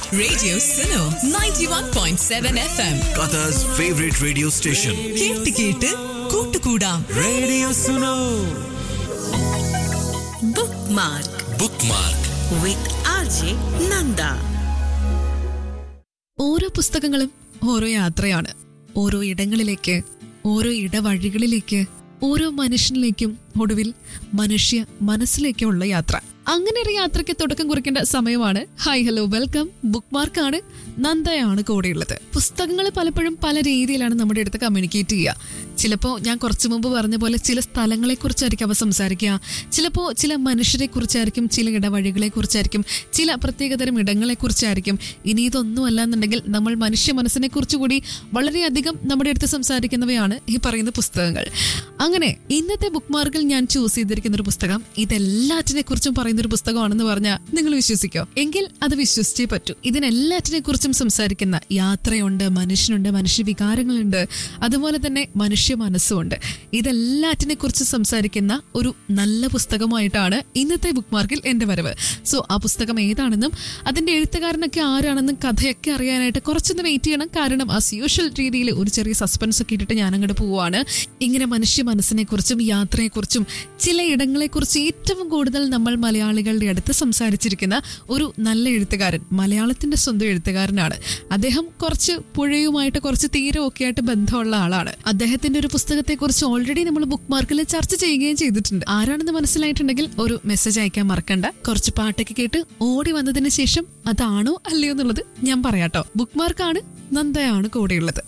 Radio Suno 91.7 FM. Qatar's favorite radio station. കേട്ട് കേട്ട് കൂട്ടുകൂടാം Radio Suno. bookmark Bookmark. with RJ Nanda. ഓരോ പുസ്തകങ്ങളും ഓരോ യാത്രയാണ് ഓരോ ഇടങ്ങളിലേക്ക് ഓരോ ഇടവഴികളിലേക്ക് ഓരോ മനുഷ്യനിലേക്കും ഒടുവിൽ മനുഷ്യ മനസ്സിലേക്കുള്ള യാത്ര അങ്ങനെ ഒരു യാത്രയ്ക്ക് തുടക്കം കുറിക്കേണ്ട സമയമാണ് ഹായ് ഹലോ വെൽക്കം ബുക്ക് മാർക്കാണ് നന്ദയാണ് കൂടെയുള്ളത് പുസ്തകങ്ങൾ പലപ്പോഴും പല രീതിയിലാണ് നമ്മുടെ അടുത്ത് കമ്മ്യൂണിക്കേറ്റ് ചെയ്യുക ചിലപ്പോൾ ഞാൻ കുറച്ചു മുമ്പ് പറഞ്ഞ പോലെ ചില സ്ഥലങ്ങളെ കുറിച്ചായിരിക്കും അവ സംസാരിക്കുക ചിലപ്പോൾ ചില മനുഷ്യരെ കുറിച്ചായിരിക്കും ചില ഇടവഴികളെ കുറിച്ചായിരിക്കും ചില പ്രത്യേകതരം ഇടങ്ങളെ കുറിച്ചായിരിക്കും ഇനി ഇതൊന്നും അല്ലാന്നുണ്ടെങ്കിൽ നമ്മൾ മനുഷ്യ മനസ്സിനെ കുറിച്ച് കൂടി വളരെയധികം നമ്മുടെ അടുത്ത് സംസാരിക്കുന്നവയാണ് ഈ പറയുന്ന പുസ്തകങ്ങൾ അങ്ങനെ ഇന്നത്തെ ബുക്ക് മാർക്കിൽ ഞാൻ ചൂസ് ചെയ്തിരിക്കുന്ന ഒരു പുസ്തകം ഇതെല്ലാറ്റിനെ കുറിച്ചും പറയുന്ന ഒരു പുസ്തകമാണെന്ന് പറഞ്ഞാൽ നിങ്ങൾ വിശ്വസിക്കോ എങ്കിൽ അത് വിശ്വസിച്ചേ പറ്റൂ ഇതിനെല്ലാറ്റിനെ കുറിച്ചും സംസാരിക്കുന്ന യാത്രയുണ്ട് മനുഷ്യനുണ്ട് മനുഷ്യ വികാരങ്ങളുണ്ട് അതുപോലെ തന്നെ മനുഷ്യ മനസ്സുമുണ്ട് ഇതെല്ലാറ്റിനെ കുറിച്ച് സംസാരിക്കുന്ന ഒരു നല്ല പുസ്തകമായിട്ടാണ് ഇന്നത്തെ ബുക്ക് മാർക്കിൽ എന്റെ വരവ് സോ ആ പുസ്തകം ഏതാണെന്നും അതിന്റെ എഴുത്തുകാരനൊക്കെ ആരാണെന്നും കഥയൊക്കെ അറിയാനായിട്ട് കുറച്ചൊന്ന് വെയിറ്റ് ചെയ്യണം കാരണം ആ യൂഷ്വൽ രീതിയിൽ ഒരു ചെറിയ സസ്പെൻസ് ഒക്കെ ഇട്ടിട്ട് ഞാൻ അങ്ങോട്ട് പോവാണ് ഇങ്ങനെ മനുഷ്യ മനസ്സിനെ കുറിച്ചും യാത്രയെക്കുറിച്ചും ചില ഇടങ്ങളെക്കുറിച്ച് ഏറ്റവും കൂടുതൽ നമ്മൾ മലയാളികളുടെ അടുത്ത് സംസാരിച്ചിരിക്കുന്ന ഒരു നല്ല എഴുത്തുകാരൻ മലയാളത്തിന്റെ സ്വന്തം എഴുത്തുകാരനാണ് അദ്ദേഹം കുറച്ച് പുഴയുമായിട്ട് കുറച്ച് തീരം ഒക്കെ ആയിട്ട് ബന്ധമുള്ള ആളാണ് അദ്ദേഹത്തിന്റെ ഒരു പുസ്തകത്തെ കുറിച്ച് ഓൾറെഡി നമ്മൾ ബുക്ക് മാർക്കിൽ ചർച്ച ചെയ്യുകയും ചെയ്തിട്ടുണ്ട് ആരാണെന്ന് മനസ്സിലായിട്ടുണ്ടെങ്കിൽ ഒരു മെസ്സേജ് അയക്കാൻ മറക്കണ്ട കുറച്ച് പാട്ടൊക്കെ കേട്ട് ഓടി വന്നതിന് ശേഷം അതാണോ അല്ലയോ എന്നുള്ളത് ഞാൻ പറയാട്ടോ ബുക്ക് മാർക്കാണ് നന്ദയാണ് കൂടെയുള്ളത്